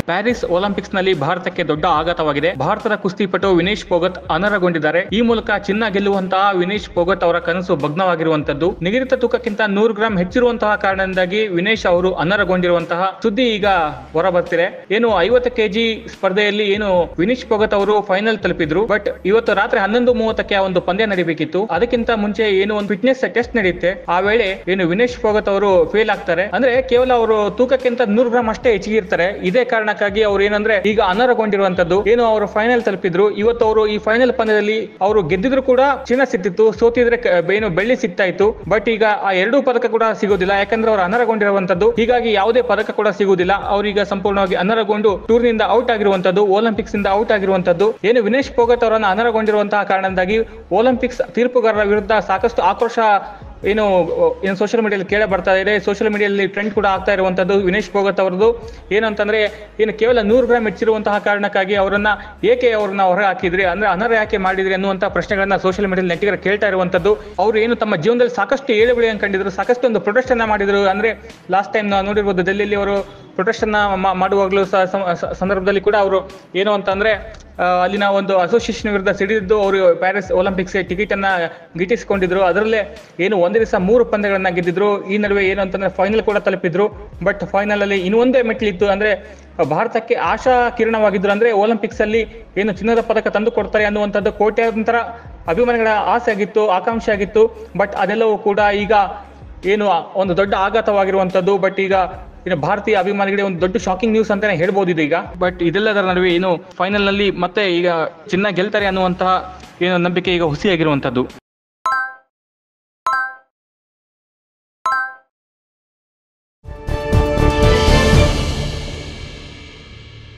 Paris Olympics ನಲ್ಲಿ ಭಾರತಕ್ಕೆ ದೊಡ್ಡ ಆಘಾತವಾಗಿದೆ ಭಾರತದ ಕುಸ್ತಿಪಟು ವಿನೇಶ್ ಪೋಗತ್ ಅನರ್ಹಗೊಂಡಿದ್ದಾರೆ ಈ ಮೂಲಕ ಚಿನ್ನ ಗೆಲ್ಲುವಂತಹ ವಿನೇಶ್ ಪೋಗತ್ ಅವರ ಕನಸು ಭಗ್ನವಾಗಿರುವಂತದ್ದು ನಿಗದಿತ ತೂಕಕ್ಕಿಂತ ನೂರು ಗ್ರಾಂ ಹೆಚ್ಚಿರುವಂತಹ ಕಾರಣದಿಂದಾಗಿ ವಿನೇಶ್ ಅವರು ಅನರ್ಹಗೊಂಡಿರುವಂತಹ ಸುದ್ದಿ ಈಗ ಹೊರಬರ್ತಿದೆ ಏನು ಐವತ್ತು ಕೆಜಿ ಸ್ಪರ್ಧೆಯಲ್ಲಿ ಏನು ವಿನೇಶ್ ಪೋಗತ್ ಅವರು ಫೈನಲ್ ತಲುಪಿದ್ರು ಬಟ್ ಇವತ್ತು ರಾತ್ರಿ ಹನ್ನೊಂದು ಮೂವತ್ತಕ್ಕೆ ಆ ಒಂದು ಪಂದ್ಯ ನಡೀಬೇಕಿತ್ತು ಅದಕ್ಕಿಂತ ಮುಂಚೆ ಏನು ಒಂದು ಫಿಟ್ನೆಸ್ ಟೆಸ್ಟ್ ನಡೆಯುತ್ತೆ ಆ ವೇಳೆ ಏನು ವಿನೇಶ್ ಪೋಗತ್ ಅವರು ಫೇಲ್ ಆಗ್ತಾರೆ ಅಂದ್ರೆ ಕೇವಲ ಅವರು ತೂಕಕ್ಕಿಂತ ನೂರು ಗ್ರಾಮ್ ಅಷ್ಟೇ ಹೆಚ್ಚಿಗೆ ಇರ್ತಾರೆ ಇದೇ ಕಾರಣಕ್ಕಾಗಿ ಅವ್ರು ಏನಂದ್ರೆ ಈಗ ಅನರ್ಹಗೊಂಡಿರುವಂತದ್ದು ಏನು ಅವರು ಫೈನಲ್ ತಲುಪಿದ್ರು ಇವತ್ತು ಅವರು ಈ ಫೈನಲ್ ಪಂದ್ಯದಲ್ಲಿ ಅವರು ಗೆದ್ದಿದ್ರು ಕೂಡ ಚಿನ್ನ ಸಿಕ್ತಿತ್ತು ಸೋತಿದ್ರೆ ಕ- ಏನು ಬೆಳ್ಳಿ ಸಿಗ್ತಾ ಇತ್ತು ಬಟ್ ಈಗ ಆ ಎರಡೂ ಪದಕ ಕೂಡ ಸಿಗೋದಿಲ್ಲ ಯಾಕಂದ್ರೆ ಅವರು ಅನರ್ಹಗೊಂಡಿರುವಂತದ್ದು ಹೀಗಾಗಿ ಯಾವುದೇ ಪದಕ ಕೂಡ ಸಿಗುವುದಿಲ್ಲ ಅವರೀಗ ಸಂಪೂರ್ಣವಾಗಿ ಅನರ್ಹಗೊಂಡು ಟೂರ್ನಿಂದ ಔಟ್ ಆಗಿರುವಂತದ್ದು ಒಲಿಂಪಿಕ್ಸ್ ಇಂದ ಔಟ್ ಆಗಿರುವಂತದ್ದು ಏನು ವಿನೇಶ್ ಪೋಗತ್ ಅವರನ್ನು ಅನರ್ಹಗೊಂಡಿರುವಂತಹ ಕಾರಣದಿಂದಾಗಿ ಒಲಿಂಪಿಕ್ಸ್ ತೀರ್ಪುಗಾರರ ವಿರುದ್ಧ ಸಾಕಷ್ಟು ಆಕ್ರೋಶ ಏನು ಏನು ಸೋಷಿಯಲ್ ಮೀಡಿಯಲ್ಲಿ ಕೇಳ ಬರ್ತಾ ಇದೆ ಸೋಷಿಯಲ್ ಮೀಡಿಯಲ್ಲಿ ಟ್ರೆಂಡ್ ಕೂಡ ಆಗ್ತಾ ಇರುವಂತದ್ದು ವಿನೇಶ್ ಪೋಗತ್ ಅವರದ್ದು ಏನು ಅಂತಂದ್ರೆ ಏನು ಕೇವಲ ನೂರು ಗ್ರಾಮ್ ಹೆಚ್ಚಿರುವಂತಹ ಕಾರಣಕ್ಕಾಗಿ ಅವರನ್ನ ಏಕೆ ಅವ್ರನ್ನ ಹೊರ ಹಾಕಿದ್ರಿ ಅಂದ್ರೆ ಅನರ್ಹ ಯಾಕೆ ಮಾಡಿದ್ರಿ ಅನ್ನುವಂತಹ ಪ್ರಶ್ನೆಗಳನ್ನ ಸೋಷಿಯಲ್ ಮೀಡಿಯಲ್ಲಿ ನೆಟ್ಟಿಗರು ಕೇಳ್ತಾ ಇರುವಂತದ್ದು ಅವರು ಏನು ತಮ್ಮ ಜೀವನದಲ್ಲಿ ಸಾಕಷ್ಟು ಏಳುಬಳಿಯನ್ನು ಕಂಡಿದ್ರು ಸಾಕಷ್ಟು ಒಂದು ಪ್ರೊಟೆಸ್ಟ್ ಅನ್ನ ಮಾಡಿದ್ರು ಅಂದ್ರೆ ಲಾಸ್ಟ್ ಟೈಮ್ ನಾವು ನೋಡಿರ್ಬೋದು ಡೆಲ್ಲಿಯಲ್ಲಿ ಅವರು ಪ್ರೊಟೆಸ್ಟ್ ಅನ್ನ ಮಾ- ಮಾಡುವಾಗಲೂ ಸಹ ಸಮ- ಸ- ಸಂದರ್ಭದಲ್ಲಿ ಕೂಡ ಅವರು ಏನು ಅಂತಂದ್ರೆ ಆ, ಅಲ್ಲಿನ ಒಂದು ಅಸೋಸಿಯೇಷನ್ ವಿರುದ್ಧ ಸಿಡಿದಿದ್ದು ಅವರು ಪ್ಯಾರಿಸ್ ಒಲಿಂಪಿಕ್ಸ್ಗೆ ಟಿಕೆಟ್ ಅನ್ನ ಗಿಟ್ಟಿಸಿಕೊಂಡಿದ್ರು ಅದರಲ್ಲೇ ಏನು ಒಂದೇ ದಿವಸ ಮೂರು ಪಂದ್ಯಗಳನ್ನ ಗೆದ್ದಿದ್ರು ಈ ನಡುವೆ ಏನು ಅಂತಂದ್ರೆ ಫೈನಲ್ ಕೂಡ ತಲುಪಿದ್ರು ಬಟ್ ಫೈನಲ್ ಅಲ್ಲಿ ಇನ್ನೊಂದೇ ಮೆಟ್ಲಿತ್ತು ಅಂದ್ರೆ ಭಾರತಕ್ಕೆ ಆಶಾ ಕಿರಣವಾಗಿದ್ರು ಅಂದ್ರೆ ಒಲಿಂಪಿಕ್ಸ್ ಅಲ್ಲಿ ಏನು ಚಿನ್ನದ ಪದಕ ತಂದು ಕೊಡ್ತಾರೆ ಅನ್ನುವಂಥದ್ದು ಕೋಟ್ಯಾಂತರ ಅಭಿಮಾನಿಗಳ ಆಸೆ ಆಗಿತ್ತು ಆಕಾಂಕ್ಷೆ ಆಗಿತ್ತು ಬಟ್ ಅದೆಲ್ಲವೂ ಕೂಡ ಈಗ ಏನು ಆ ಒಂದು ದೊಡ್ಡ ಆಘಾತವಾಗಿರುವಂತದ್ದು ಬಟ್ ಈಗ ಏನು ಭಾರತೀಯ ಅಭಿಮಾನಿಗಳಿಗೆ ಒಂದು ದೊಡ್ಡ ಶಾಕಿಂಗ್ ನ್ಯೂಸ್ ಅಂತಾನೆ ಹೇಳ್ಬೋದು ಇದು ಈಗ ಬಟ್ ಇದೆಲ್ಲದರ ನಡುವೆ ಏನು ಫೈನಲ್ ನಲ್ಲಿ ಮತ್ತೆ ಈಗ ಚಿನ್ನ ಗೆಲ್ತಾರೆ ಅನ್ನುವಂತಹ ಏನು ನಂಬಿಕೆ ಈಗ ಹುಸಿಯಾಗಿರುವಂತದ್ದು